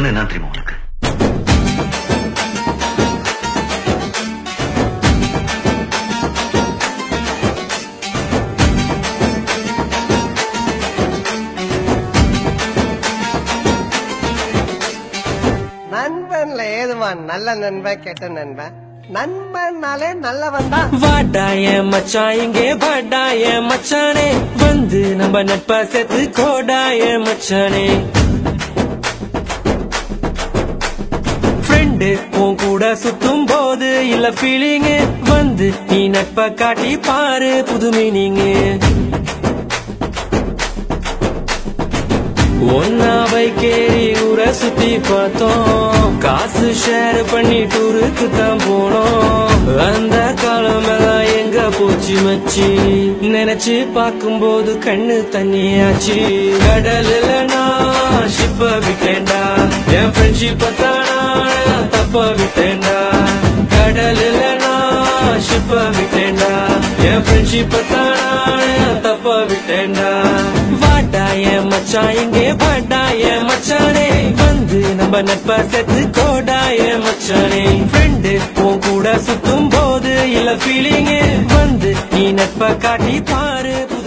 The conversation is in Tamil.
நட்புன்னு என்ன தெரியுமா உனக்கு நண்பன்ல ஏதுமா நல்ல நண்பன் கெட்ட நண்பன் நண்பன்னாலே நல்லவன் தான் வாடாய மச்சான் இங்கே வாடாய மச்சானே வந்து நம்ம நட்பா சேர்த்து கோடாய மச்சானே ஃப்ரெண்டு உன் கூட சுத்தும் போது இல்ல ஃபீலிங்கு வந்து நீ நட்பை காட்டி பாரு புது மீனிங்கு ஒன்னா பைக்கேறி ஊரை சுத்தி பார்த்தோம் காசு ஷேர் பண்ணி டூருக்கு தான் போனோம் அந்த காலம் எல்லாம் எங்க போச்சு மச்சி நினைச்சு பார்க்கும்போது கண்ணு தண்ணியாச்சு கடல்ல நான் ஷிப்ப விட்டேன்டா என் ஃப்ரெண்ட்ஷிப்ப தானா தப்ப விட்டேன்டா கடல்ல நான் ஷிப்ப விட்டேன்டா என் ஃப்ரெண்ட்ஷிப்ப தானா தப்ப விட்டேன்டா வாடாய மச்சான் இங்கே வாடாய மச்சானே வந்து நம்ம நட்பை சேர்த்து கோடாய மச்சானே ஃப்ரெண்டு உன் கூட சுத்தும் போது இல்ல ஃபீலிங்கு வந்து நீ நட்பை காட்டி பாரு